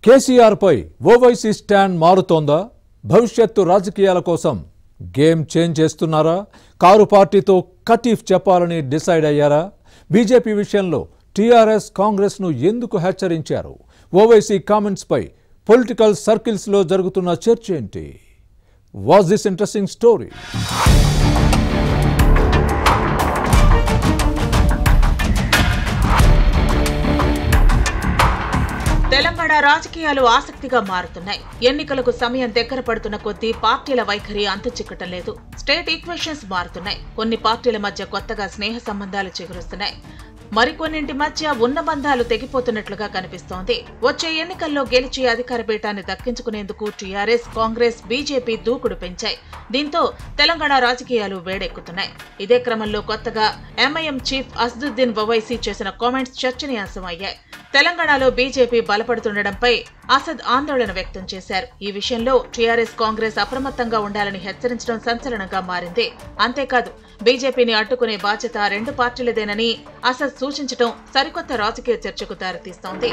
కేసీఆర్పై Owaisi stand మారుతోందా భవిష్యత్తు రాజకీయాల కోసం గేమ్ చేంజ్ చేస్తున్నారా కారు పార్టీతో కటీఫ్ చెప్పాలని డిసైడ్ అయ్యారా బీజేపీ విషయంలో టీఆర్ఎస్ కాంగ్రెస్ను ఎందుకు హెచ్చరించారు ఓవైసీ కామెంట్స్పై పొలిటికల్ సర్కిల్స్లో జరుగుతున్న చర్చ ఏంటి was this interesting story Telangana రాజకీయాలు ఆసక్తిగా మారుతున్నాయి ఎన్నికలకు సమయం దగ్గర పడుతున్న కొద్దీ పార్టీల వైఖరి అంతు చిక్కటం లేదు స్టేట్ ఈక్వేషన్స్ మారుతున్నాయి కొన్ని పార్టీల మధ్య కొత్తగా స్నేహ సంబంధాలు చిగురుస్తున్నాయి మరికొన్నింటి మధ్య ఉన్న బంధాలు తెగిపోతున్నట్లుగా కనిపిస్తోంది వచ్చే ఎన్నికల్లో గెలిచి అధికార పీఠాన్ని దక్కించుకునేందుకు టీఆర్ఎస్ కాంగ్రెస్ బీజేపీ దూకుడు పెంచాయి దీంతో తెలంగాణ రాజకీయాలు వేడెక్కుతున్నాయి ఇదే క్రమంలో కొత్తగా ఎంఐఎం చీఫ్ అసదుద్దీన్ ఓవైసీ చేసిన కామెంట్స్ చర్చనీయాంశం అయ్యాయి తెలంగాణలో బీజేపీ బలపడుతుండటంపై అసద్ ఆందోళన వ్యక్తం చేశారు ఈ విషయంలో టీఆర్ఎస్ కాంగ్రెస్ అప్రమత్తంగా ఉండాలని హెచ్చరించడం సంచలనంగా మారింది అంతేకాదు బీజేపీని అడ్డుకునే బాధ్యత రెండు పార్టీలదేనని అసద్ సూచించడం సరికొత్త రాజకీయ చర్చకు దారితీస్తోంది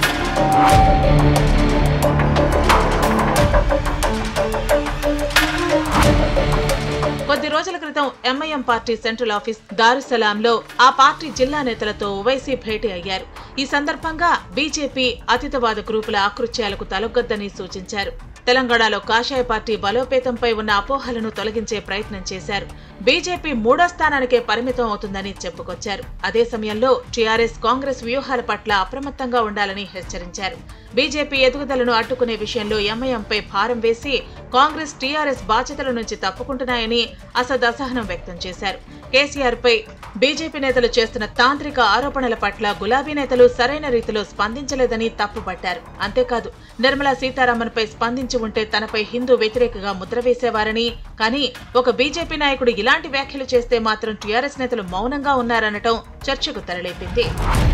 కొద్ది రోజుల క్రితం ఎంఐఎం పార్టీ సెంట్రల్ ఆఫీస్ దారుసలాంలో ఆ పార్టీ జిల్లా నేతలతో ఓవైసీ భేటీ అయ్యారు ఈ సందర్భంగా బీజేపీ అతితవాద గ్రూపుల ఆకృత్యాలకు తలొగ్గొద్దని సూచించారు తెలంగాణలో కాషాయ పార్టీ బలోపేతంపై ఉన్న అపోహలను తొలగించే ప్రయత్నం చేశారు బీజేపీ మూడో స్థానానికే పరిమితం అవుతుందని చెప్పుకొచ్చారు అదే సమయంలో టీఆర్ఎస్ కాంగ్రెస్ వ్యూహాల పట్ల అప్రమత్తంగా ఉండాలని హెచ్చరించారు బీజేపీ ఎదుగుదలను అడ్డుకునే విషయంలో ఎంఐఎంపై భారం వేసి కాంగ్రెస్ టీఆర్ఎస్ బాధ్యతల నుంచి తప్పుకుంటున్నాయని అసద్ అసహనం వ్యక్తం చేశారు కేసీఆర్ పై బీజేపీ నేతలు చేస్తున్న తాంత్రిక ఆరోపణల పట్ల గులాబీ నేతలు సరైన రీతిలో స్పందించలేదని తప్పుపట్టారు అంతేకాదు నిర్మలా సీతారామన్ పై స్పందించి ఉంటే తనపై హిందూ వ్యతిరేకగా ముద్ర వేసేవారని కానీ ఒక బీజేపీ నాయకుడు ఇలాంటి వ్యాఖ్యలు చేస్తే మాత్రం టీఆర్ఎస్ నేతలు మౌనంగా ఉన్నారనటం చర్చకు తెరలేపింది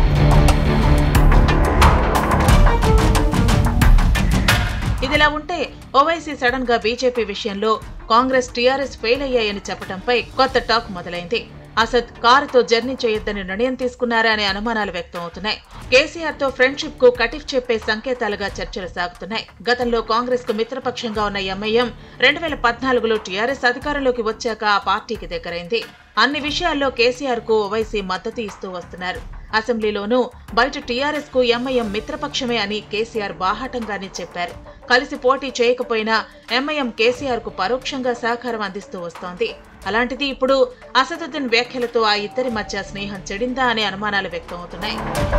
ఇదిలా ఉంటే ఓవైసీ సడన్ గా బీజేపీ విషయంలో కాంగ్రెస్ టీఆర్ఎస్ ఫెయిల్ అయ్యాయని చెప్పడంపై కొత్త టాక్ మొదలైంది అసద్ కారుతో జర్నీ చేయొద్దని నిర్ణయం తీసుకున్నారా అనే అనుమానాలు వ్యక్తం అవుతున్నాయి కేసీఆర్ తో ఫ్రెండ్షిప్ కు కటిఫ్ చెప్పే సంకేతాలుగా చర్చలు సాగుతున్నాయి గతంలో కాంగ్రెస్ కు మిత్రపక్షంగా ఉన్న ఎంఐఎం రెండు వేల పద్నాలుగులో టీఆర్ఎస్ అధికారంలోకి వచ్చాక ఆ పార్టీకి దగ్గరైంది అన్ని విషయాల్లో కేసీఆర్ కు ఓవైసీ మద్దతు ఇస్తూ వస్తున్నారు అసెంబ్లీలోనూ బయట టీఆర్ఎస్ కు ఎంఐఎం మిత్రపక్షమే అని కేసీఆర్ బాహాటంగానే చెప్పారు కలిసి పోటీ చేయకపోయినా ఎంఐఎం కేసీఆర్ కు పరోక్షంగా సహకారం అందిస్తూ వస్తోంది అలాంటిది ఇప్పుడు అసదుద్దీన్ వ్యాఖ్యలతో ఆ ఇద్దరి మధ్య స్నేహం చెడిందా అనే అనుమానాలు వ్యక్తమవుతున్నాయి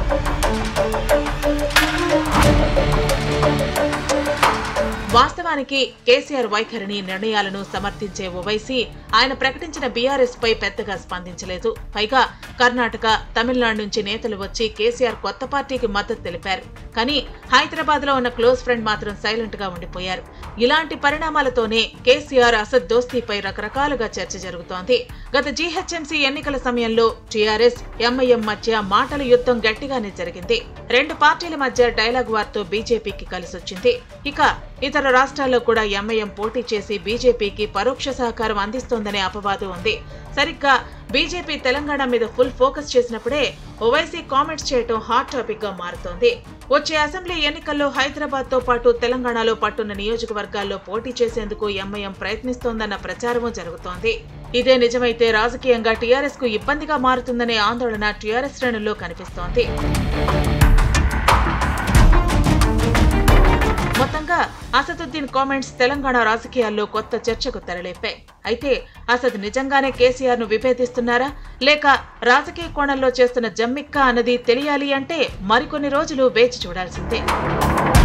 వాస్తవానికి కేసీఆర్ వైఖరిని నిర్ణయాలను సమర్థించే ఓవైసీ ఆయన ప్రకటించిన బీఆర్ఎస్ పై పెద్దగా స్పందించలేదు పైగా కర్ణాటక తమిళనాడు నుంచి నేతలు వచ్చి కేసీఆర్ కొత్త పార్టీకి మద్దతు తెలిపారు కానీ హైదరాబాద్ లో ఉన్న క్లోజ్ ఫ్రెండ్ మాత్రం సైలెంట్ గా ఉండిపోయారు ఇలాంటి పరిణామాలతోనే కేసీఆర్ అసద్ దోస్తీపై రకరకాలుగా చర్చ జరుగుతోంది గత జీహెచ్ఎంసీ ఎన్నికల సమయంలో టీఆర్ఎస్ ఎంఐఎం మధ్య మాటల యుద్ధం గట్టిగానే జరిగింది రెండు పార్టీల మధ్య డైలాగ్ వార్తో బీజేపీకి కలిసొచ్చింది ఇక ఇతర రాష్ట్రాల్లో కూడా ఎంఐఎం పోటీ చేసి బీజేపీకి పరోక్ష సహకారం అందిస్తోందనే అపవాదు ఉంది సరిగ్గా బీజేపీ తెలంగాణ మీద ఫుల్ ఫోకస్ చేసినప్పుడే ఓవైసీ కామెంట్స్ చేయటం హాట్ టాపిక్ గా మారుతోంది వచ్చే అసెంబ్లీ ఎన్నికల్లో హైదరాబాద్ తో పాటు తెలంగాణలో పట్టున్న నియోజకవర్గాల్లో పోటీ చేసేందుకు ఎంఐఎం ప్రయత్నిస్తోందన్న ప్రచారమూ జరుగుతోంది ఇదే నిజమైతే రాజకీయంగా టీఆర్ఎస్ కు ఇబ్బందిగా మారుతుందనే ఆందోళన టీఆర్ఎస్ శ్రేణుల్లో కనిపిస్తోంది మొత్తంగా అసదుద్దీన్ కామెంట్స్ తెలంగాణ రాజకీయాల్లో కొత్త చర్చకు తెరలేపాయి అయితే అసద్ నిజంగానే కేసీఆర్ ను విభేదిస్తున్నారా లేక రాజకీయ కోణంలో చేస్తున్న జమ్మిక్క అన్నది తెలియాలి అంటే మరికొన్ని రోజులు వేచి చూడాల్సిందే